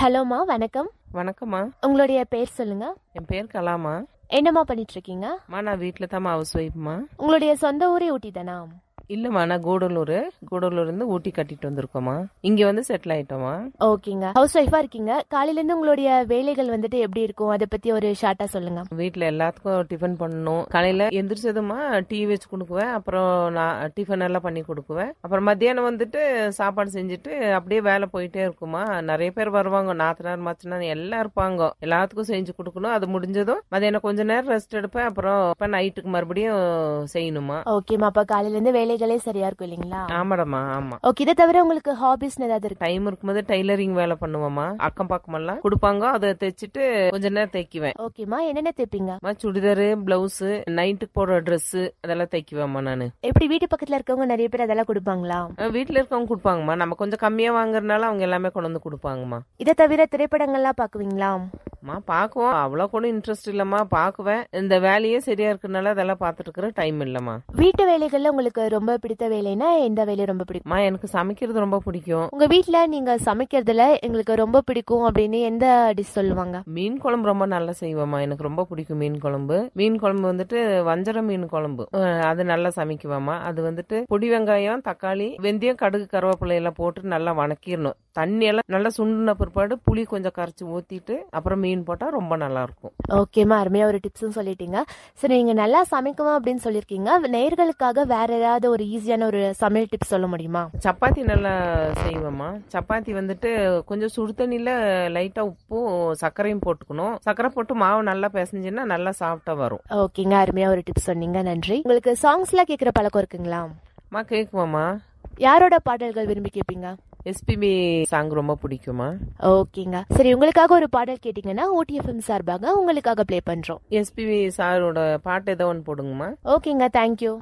ஹலோமா வணக்கம் வணக்கம்மா உங்களுடைய பேர் சொல்லுங்க என் பேர் கலாமா என்னம்மா பண்ணிட்டு இருக்கீங்க அம்மா நான் வீட்டில் தாம்மா ஹவுஸ் ஒய்ஃப்மா உங்களுடைய சொந்த ஊரே ஊட்டி தானா இல்லைம்மா நான் கூடலூர் கூடலூர் இருந்து ஊட்டி கட்டிட்டு வந்திருக்கோம்மா இங்கே வந்து செட்டில் ஆயிட்டோம்மா ஓகேங்க ஹவுஸ் ஒய்ஃபா இருக்கீங்க காலையில இருந்து உங்களுடைய வேலைகள் வந்துட்டு எப்படி இருக்கும் அதை பத்தி ஒரு ஷார்ட்டா சொல்லுங்க வீட்டில் எல்லாத்துக்கும் டிஃபன் பண்ணணும் காலையில் எந்திரிச்சதுமா டீ வச்சு கொடுக்குவேன் அப்புறம் நான் டிஃபன் எல்லாம் பண்ணி கொடுக்குவேன் அப்புறம் மத்தியானம் வந்துட்டு சாப்பாடு செஞ்சுட்டு அப்படியே வேலை போயிட்டே இருக்குமா நிறைய பேர் வருவாங்க நாத்தனார் மச்சனார் எல்லாம் இருப்பாங்க எல்லாத்துக்கும் செஞ்சு கொடுக்கணும் அது முடிஞ்சதும் மத்தியானம் கொஞ்ச நேரம் ரெஸ்ட் எடுப்பேன் அப்புறம் இப்போ நைட்டுக்கு மறுபடியும் செய்யணுமா ஓகேம்மா அப்ப காலையில இருந்து வேலைகளே சரியா இருக்கும் இல்லைங்களா ஆமாடம்மா ஆமா ஓகே இதை தவிர உங்களுக்கு ஹாபிஸ் ஏதாவது இருக்கு டைம் இருக்கும்போது டைலரிங் வேலை பண்ணுவோமா அக்கம் பக்கம் எல்லாம் கொடுப்பாங்க அதை தைச்சிட்டு கொஞ்ச நேரம் தைக்குவேன் ஓகேம்மா என்னென்ன தைப்பீங்க அம்மா, சுடிதாரு பிளவுஸ் நைட்டுக்கு போடுற Dress அதெல்லாம் தைக்குவேம்மா நானு எப்படி வீட்டு பக்கத்துல இருக்கவங்க நிறைய பேர் அதெல்லாம் கொடுப்பாங்களா அஹ் வீட்ல இருக்கவங்க கொடுப்பாங்கம்மா நம்ம கொஞ்சம் கம்மியா வாங்குறதுனால அவங்க எல்லாமே கொண்டு வந்து கொடுப்பாங்கம்மா இதை தவிர திரைப்படங்கள்லாம் பாக்குவீங்களா அம்மா பாக்குவோம் அவ்வளவு கூட இன்ட்ரெஸ்ட் இல்லம்மா பாக்குவேன் இந்த வேலையே சரியா இருக்கறனால அதெல்லாம் பாத்துட்டு இருக்கிற டைம் இல்லம்மா வீட்டு வேலைகள்ல உங்களுக்கு ரொம்ப பிடித்த வேலைன்னா எந்த வேலை ரொம்ப பிடிக்கும் அம்மா எனக்கு சமைக்கிறது ரொம்ப பிடிக்கும் உங்க வீட்ல நீங்க சமைக்கிறதுல எங்களுக்கு ரொம்ப பிடிக்கும் அப்படின்னு எந்த டிஷ் சொல்லுவாங்க மீன் குழம்பு ரொம்ப நல்லா செய்வேம்மா எனக்கு ரொம்ப பிடிக்கும் மீன் குழம்பு மீன் குழம்பு வந்துட்டு வஞ்சர மீன் குழம்பு அஹ் அது நல்லா சமைக்குவேம்மா அது வந்துட்டு பொடி வெங்காயம் தக்காளி வெந்தயம் கடுகு கருவேப்பிலை எல்லாம் போட்டு நல்லா வணக்கிடணும் தண்ணி எல்லாம் நல்லா சுண்டுன பிற்பாடு புளி கொஞ்சம் கரைச்சி ஊத்திட்டு அப்புறம் மீன் போட்டா ரொம்ப நல்லா இருக்கும் ஓகேம்மா அருமையா ஒரு டிப்ஸும் சொல்லிட்டீங்க சரி நீங்க நல்லா சமைக்குவோம் அப்படின்னு சொல்லியிருக்கீங்க நேயர்களுக்காக வேற ஏதாவது ஒரு ஈஸியான ஒரு சமையல் டிப்ஸ் சொல்ல முடியுமா சப்பாத்தி நல்லா செய்வேம்மா சப்பாத்தி வந்துட்டு கொஞ்சம் சுடு தண்ணியில லைட்டா உப்பும் சர்க்கரையும் போட்டுக்கணும் சர்க்கரை போட்டு மாவு நல்லா பிசைஞ்சுன்னா நல்லா சாஃப்டா வரும் ஓகேங்க அருமையா ஒரு டிப்ஸ் சொன்னீங்க நன்றி உங்களுக்கு சாங்ஸ்லாம் கேட்குற பழக்கம் இருக்குங்களா அம்மா கேக்குவாம்மா யாரோட பாடல்கள் விரும்பி கேட்பீங்க எஸ்பிபி சாங் ரொம்ப பிடிக்குமா ஓகேங்க சரி உங்களுக்காக ஒரு பாடல் கேட்டீங்கன்னா ஓடிஎஃப்எம் சார்பாக உங்களுக்காக ப்ளே பண்றோம் எஸ்பிபி சாரோட பாட்டு ஏதோ ஒன்று போடுங்கம்மா ஓகேங்க தேங்க்யூ